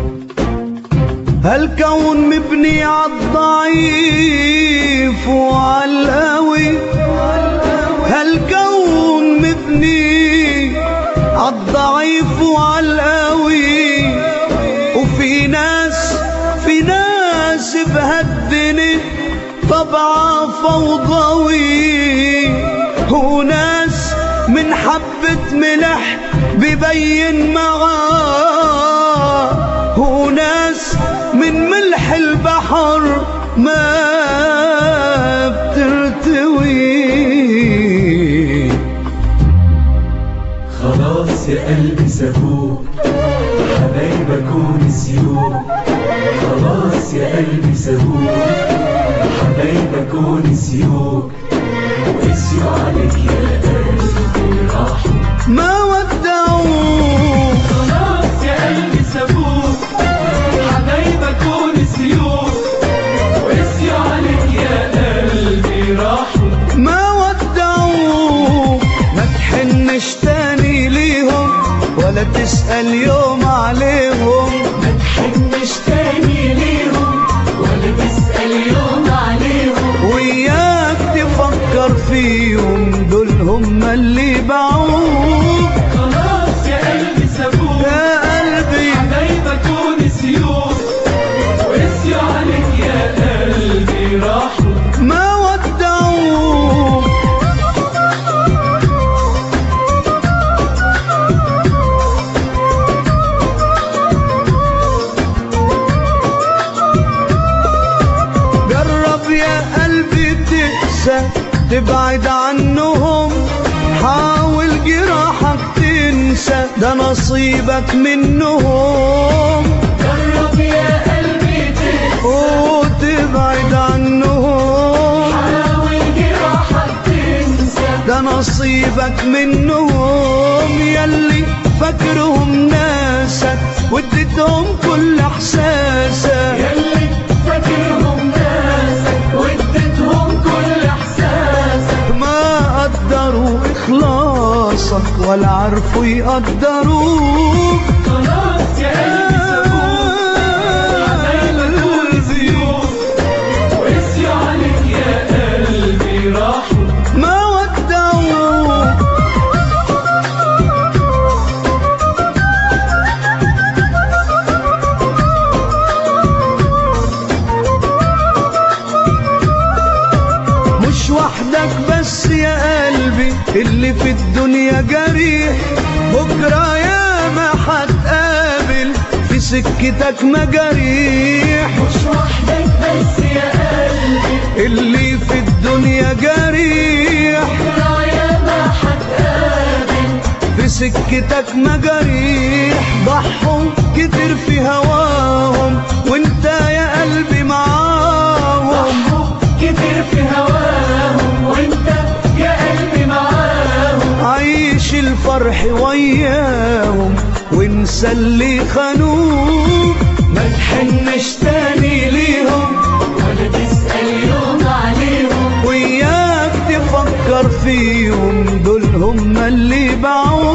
هالكون مبني عالضعيف وعالقوي هالكون مبني عالضعيف وعالقوي وفي ناس في ناس بهالدنيا طبعا فوضوي وناس من حبة ملح ببين معاه وناس من ملح البحر ما بترتوي خلاص يا قلبي سابوك حبايبك ونسيوك خلاص يا قلبي سابوك حبايبك ونسيوك وقسيوا عليك يا قلبي راحوا ما ودعوك خلاص يا قلبي سابوك حبايبك ونسيوك وقسيوا عليك يا قلبي راحوا ما ودعوك ما تحنش تاني ليهم ولا تسأل يوم عليهم ما تحنش تاني ليهم ولا تسأل يوم عليهم وياك تفكر فيهم دول هم اللي باعوك خلاص يا قلبي سابوك يا قلبي حبايبك ونسيوك وقسيوا عليك يا قلبي راحوا ما ودعوك جرب يا قلبي تقسى تبعد عنهم حاول جراحك تنسى ده نصيبك منهم جرب يا قلبي تنسى وتبعد عنهم حاول جراحك تنسى ده نصيبك منهم يلي فاكرهم ناسك واديتهم كل احساسك يلي فاكرهم ناسك واديتهم كل احساسك ما قدروا اخلاصك ولا عرفوا يقدروك خلاص يا قلبي سابوك حبايبك ونسيوك وقسيوا عليك يا قلبي راحوا ما ودعوك مش وحدك بس يا قلبي اللي في الدنيا جريح بكرة يا ما هتقابل في سكتك مجاريح مش وحدك بس يا قلبي اللي في الدنيا جريح راية ما هتقابل في سكتك مجاريح ضحوا كتير في هواهم وانت يا قلبي معاهم ضحوا كتير في هواهم وانت يا قلبي معاهم عيش الفرح وياهم وانسى اللي خانوك ما تحنش تاني ليهم ولا تسأل يوم عليهم وياك تفكر فيهم دول هم اللي باعوك